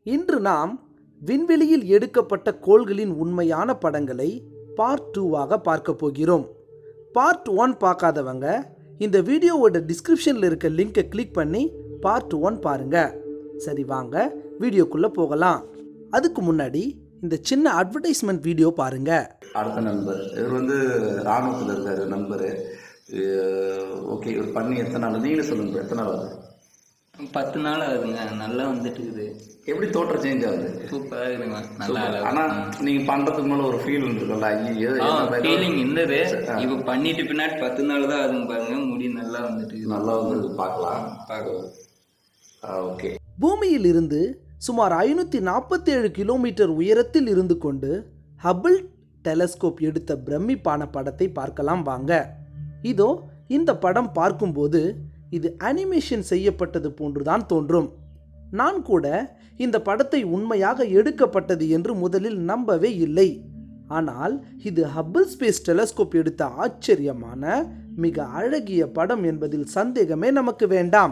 இன்று நாம் விண்வெளியில் எடுக்கப்பட்ட கோள்களின் உண்மையான படங்களை பார்ட் டூவாக பார்க்க போகிறோம் பார்ட் ஒன் பார்க்காதவங்க இந்த வீடியோவோட டிஸ்கிரிப்ஷனில் இருக்க லிங்கை கிளிக் பண்ணி பார்ட் ஒன் பாருங்க சரி வாங்க வீடியோக்குள்ளே போகலாம் அதுக்கு முன்னாடி இந்த சின்ன அட்வர்டைஸ்மெண்ட் வீடியோ பாருங்க அடுத்த நண்பர் இவர் வந்து ராணுவத்தில் இருக்கார் நண்பர் ஓகே இவர் பண்ணி எத்தனை நாள் நீங்களே சொல்லுங்க bro, எத்தனை நாள் ஆகுது பத்து நாள் ஆகுதுங்க நல்லா வந்துட்டு இருக்குது எப்படி தோற்றம் சேஞ்ச் ஆகுது சூப்பராக இருக்குங்க நல்லா ஆனா நீங்க பண்றதுக்கு மேல ஒரு ஃபீல் இருக்குல்ல ஐயோ ஃபீலிங் இருந்தது இப்போ பண்ணிட்டு பின்னாடி பத்து நாள் தான் ஆகுதுங்க பாருங்க முடி நல்லா வந்துட்டு இருக்குது. நல்லா வந்து பார்க்கலாம் பார்க்கலாம் ஓகே பூமியில் இருந்து சுமார் ஐநூற்றி நாற்பத்தேழு கிலோமீட்டர் உயரத்தில் இருந்து கொண்டு ஹபிள் டெலஸ்கோப் எடுத்த பிரமிப்பான படத்தை பார்க்கலாம் வாங்க இதோ இந்த படம் பார்க்கும்போது இது அனிமேஷன் செய்யப்பட்டது போன்றுதான் தோன்றும் நான் கூட இந்த படத்தை உண்மையாக எடுக்கப்பட்டது என்று முதலில் நம்பவே இல்லை ஆனால் இது ஹபிள் ஸ்பேஸ் டெலஸ்கோப் எடுத்த ஆச்சரியமான மிக அழகிய படம் என்பதில் சந்தேகமே நமக்கு வேண்டாம்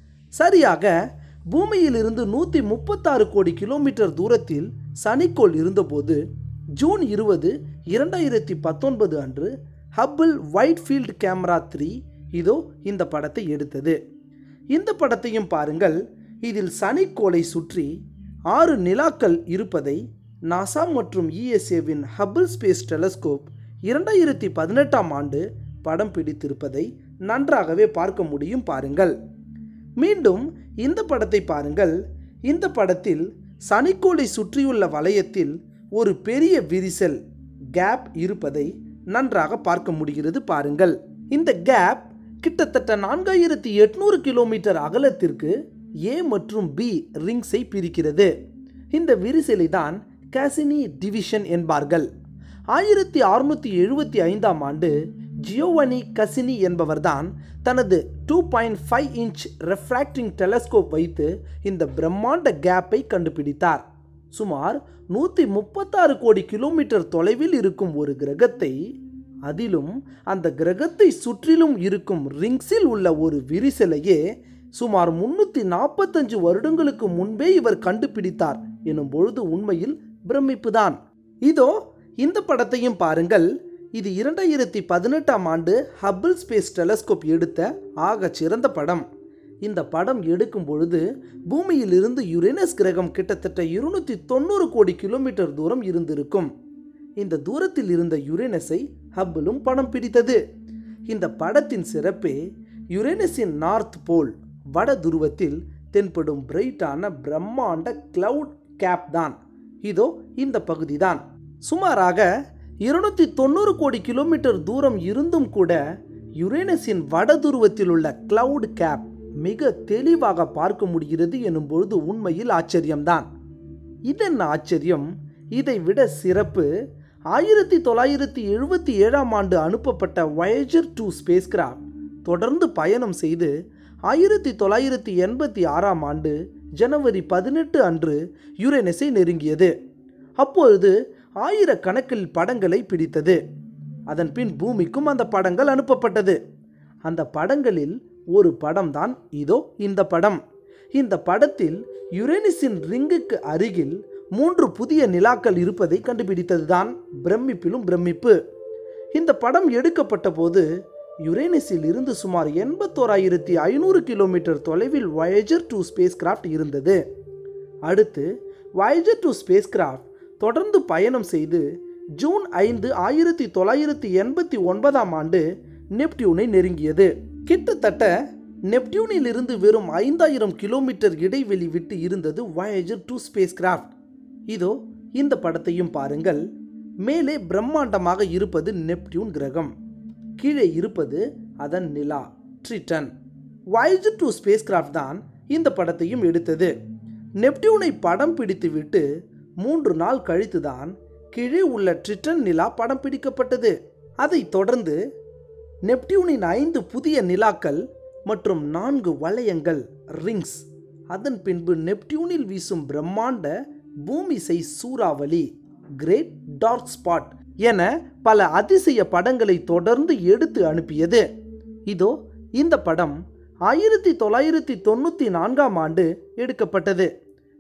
சரியாக பூமியிலிருந்து நூற்றி முப்பத்தாறு கோடி கிலோமீட்டர் தூரத்தில் சனிக்கோள் இருந்தபோது ஜூன் இருபது இரண்டாயிரத்தி பத்தொன்பது அன்று Hubble wide field camera three இதோ இந்த படத்தை எடுத்தது இந்த படத்தையும் பாருங்கள் இதில் சனிக்கோளை சுற்றி ஆறு நிலாக்கள் இருப்பதை நாசா மற்றும் இஎஸ்ஏவின் ஹப்பிள் ஸ்பேஸ் டெலஸ்கோப் இரண்டாயிரத்தி பதினெட்டாம் ஆண்டு படம் பிடித்திருப்பதை நன்றாகவே பார்க்க முடியும் பாருங்கள் மீண்டும் இந்த படத்தை பாருங்கள் இந்த படத்தில் சனிக்கோளை சுற்றியுள்ள வளையத்தில் ஒரு பெரிய விரிசல் கேப் இருப்பதை நன்றாக பார்க்க முடிகிறது பாருங்கள் இந்த கேப் கிட்டத்தட்ட நான்காயிரத்தி எட்நூறு கிலோமீட்டர் அகலத்திற்கு ஏ மற்றும் பி ரிங்ஸை பிரிக்கிறது இந்த விரிசலை தான் காசினி டிவிஷன் என்பார்கள் ஆயிரத்தி அறுநூற்றி எழுபத்தி ஐந்தாம் ஆண்டு ஜியோவனி கசினி என்பவர்தான் தனது two point five inch refracting telescope வைத்து இந்த பிரம்மாண்ட கேப்பை கண்டுபிடித்தார் சுமார் நூற்றி முப்பத்தாறு கோடி கிலோமீட்டர் தொலைவில் இருக்கும் ஒரு கிரகத்தை அதிலும் அந்த கிரகத்தை சுற்றிலும் இருக்கும் ரிங்ஸில் உள்ள ஒரு விரிசலையே சுமார் முன்னூற்றி நாற்பத்தஞ்சு வருடங்களுக்கு முன்பே இவர் கண்டுபிடித்தார் எனும் பொழுது உண்மையில் பிரமிப்புதான் இதோ இந்த படத்தையும் பாருங்கள் இது இரண்டாயிரத்தி பதினெட்டாம் ஆண்டு ஹப்பிள் ஸ்பேஸ் டெலஸ்கோப் எடுத்த ஆகச் சிறந்த படம் இந்த படம் எடுக்கும் பொழுது பூமியிலிருந்து யுரேனஸ் கிரகம் கிட்டத்தட்ட இருநூற்றி தொண்ணூறு கோடி கிலோமீட்டர் தூரம் இருந்திருக்கும் இந்த தூரத்தில் இருந்த யுரேனஸை ஹப்பிளும் படம் பிடித்தது இந்த படத்தின் சிறப்பே யுரேனஸின் நார்த் போல் வட துருவத்தில் தென்படும் பிரைட்டான பிரம்மாண்ட கிளவுட் கேப் தான் இதோ இந்த பகுதி தான் சுமாராக இருநூற்றி தொண்ணூறு கோடி கிலோமீட்டர் தூரம் இருந்தும் கூட யுரேனஸின் வட துருவத்தில் உள்ள கிளவுட் கேப் மிக தெளிவாக பார்க்க முடிகிறது எனும் பொழுது உண்மையில் ஆச்சரியம்தான் இதென்ன ஆச்சரியம் இதை விட சிறப்பு ஆயிரத்தி தொள்ளாயிரத்தி எழுபத்தி ஏழாம் ஆண்டு அனுப்பப்பட்ட வயேஜர் டூ ஸ்பேஸ் கிராஃப்ட் தொடர்ந்து பயணம் செய்து ஆயிரத்தி தொள்ளாயிரத்தி எண்பத்தி ஆறாம் ஆண்டு ஜனவரி பதினெட்டு அன்று யுரேனஸை நெருங்கியது அப்பொழுது ஆயிரக்கணக்கில் படங்களை பிடித்தது அதன் பின் பூமிக்கும் அந்த படங்கள் அனுப்பப்பட்டது அந்த படங்களில் ஒரு படம் தான் இதோ இந்த படம் இந்த படத்தில் யுரேனிஸின் ரிங்குக்கு அருகில் மூன்று புதிய நிலாக்கள் இருப்பதை கண்டுபிடித்ததுதான் பிரமிப்பிலும் பிரமிப்பு இந்த படம் எடுக்கப்பட்ட போது யுரேனஸில் இருந்து சுமார் எண்பத்தோராயிரத்தி ஐநூறு கிலோமீட்டர் தொலைவில் வயேஜர் டூ ஸ்பேஸ் கிராஃப்ட் இருந்தது அடுத்து வயேஜர் டூ ஸ்பேஸ் கிராஃப்ட் தொடர்ந்து பயணம் செய்து ஜூன் ஐந்து ஆயிரத்தி தொள்ளாயிரத்தி எண்பத்தி ஒன்பதாம் ஆண்டு நெப்டியூனை நெருங்கியது கிட்டத்தட்ட நெப்டியூனில் இருந்து வெறும் ஐந்தாயிரம் கிலோமீட்டர் இடைவெளி விட்டு இருந்தது வயேஜர் டூ ஸ்பேஸ் கிராஃப்ட் இதோ இந்த படத்தையும் பாருங்கள் மேலே பிரம்மாண்டமாக இருப்பது நெப்டியூன் கிரகம் கீழே இருப்பது அதன் நிலா Triton Voyager two spacecraft தான் இந்த படத்தையும் எடுத்தது நெப்டியூனை படம் பிடித்துவிட்டு மூன்று நாள் கழித்துதான் கீழே உள்ள ட்ரிட்டன் நிலா படம் பிடிக்கப்பட்டது அதைத் தொடர்ந்து நெப்டியூனின் ஐந்து புதிய நிலாக்கள் மற்றும் நான்கு வளையங்கள் ரிங்ஸ் அதன் பின்பு நெப்டியூனில் வீசும் பிரம்மாண்ட பூமிசை சூறாவளி கிரேட் டார்க் ஸ்பாட் என பல அதிசய படங்களை தொடர்ந்து எடுத்து அனுப்பியது இதோ இந்த படம் ஆயிரத்தி தொள்ளாயிரத்தி தொண்ணூற்றி நான்காம் ஆண்டு எடுக்கப்பட்டது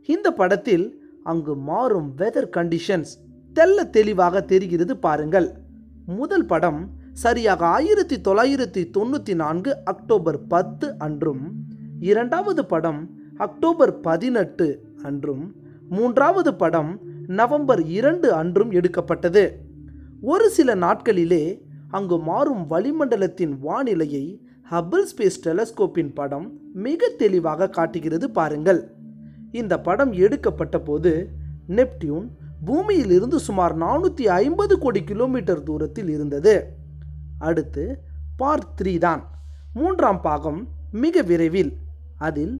இந்த படத்தில் அங்கு மாறும் வெதர் கண்டிஷன்ஸ் தெல்ல தெளிவாக தெரிகிறது பாருங்கள் முதல் படம் சரியாக ஆயிரத்தி தொள்ளாயிரத்தி தொண்ணூற்றி நான்கு அக்டோபர் பத்து அன்றும் இரண்டாவது படம் அக்டோபர் பதினெட்டு அன்றும் மூன்றாவது படம் நவம்பர் இரண்டு அன்றும் எடுக்கப்பட்டது ஒரு சில நாட்களிலே அங்கு மாறும் வளிமண்டலத்தின் வானிலையை ஹபிள் ஸ்பேஸ் டெலஸ்கோப்பின் படம் மிக தெளிவாக காட்டுகிறது பாருங்கள் இந்த படம் எடுக்கப்பட்ட போது நெப்டியூன் பூமியிலிருந்து சுமார் நானூற்றி ஐம்பது கோடி கிலோமீட்டர் தூரத்தில் இருந்தது அடுத்து பார்ட் த்ரீ தான் மூன்றாம் பாகம் மிக விரைவில் அதில்